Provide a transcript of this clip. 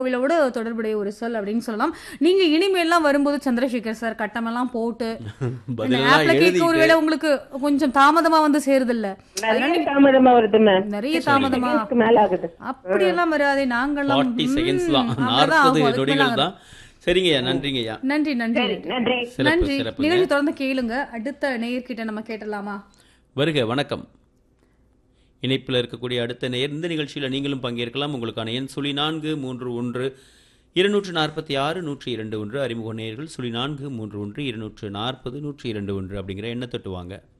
கோவிலோட தொடர்புடைய ஒரு சொல் அப்படின்னு சொல்லலாம் நீங்க இனிமேல்லாம் வரும்போது சந்திரசேகர் சார் கட்டமெல்லாம் போட்டு இந்த பதிலெல்லாம் ஆப்ல கேட்க எழுதிட்டு ஒருவேளை உங்களுக்கு கொஞ்சம் தாமதமா வந்து சேருது இல்ல நிறைய தாமதமா வருது மேம் நிறைய தாமதமா மேல ஆகுது அப்படியெல்லாம் வராதே நாங்கெல்லாம் ஃபார்ட்டி செகண்ட்ஸ் தான் ம், அவ்வளவுதான் நாற்பது ஆகும். அதுக்கு மேல நொடிகள் ஆகாது. தான் சரிங்கய்யா நன்றிங்கய்யா நன்றி நன்றி நன்றி சிறப்பு நன்றி சிறப்புங்க நிகழ்ச்சி தொடர்ந்து கேளுங்க அடுத்த நேயர்கிட்ட நம்ம கேட்டலாமா வருக வணக்கம் இணைப்பில் இருக்கக்கூடிய அடுத்த நேயர் இந்த நிகழ்ச்சியில் நீங்களும் பங்கேற்கலாம் உங்களுக்கான எண் சுழி நான்கு மூன்று ஒன்று இருநூற்று நாற்பத்தி ஆறு நூற்றி இரண்டு ஒன்று அறிமுக நேயர்கள் சுழி நான்கு மூன்று ஒன்று இருநூற்று நாற்பது நூற்றி இரண்டு ஒன்று அப்படிங்கிற எண்ணை தொட்டு வாங்க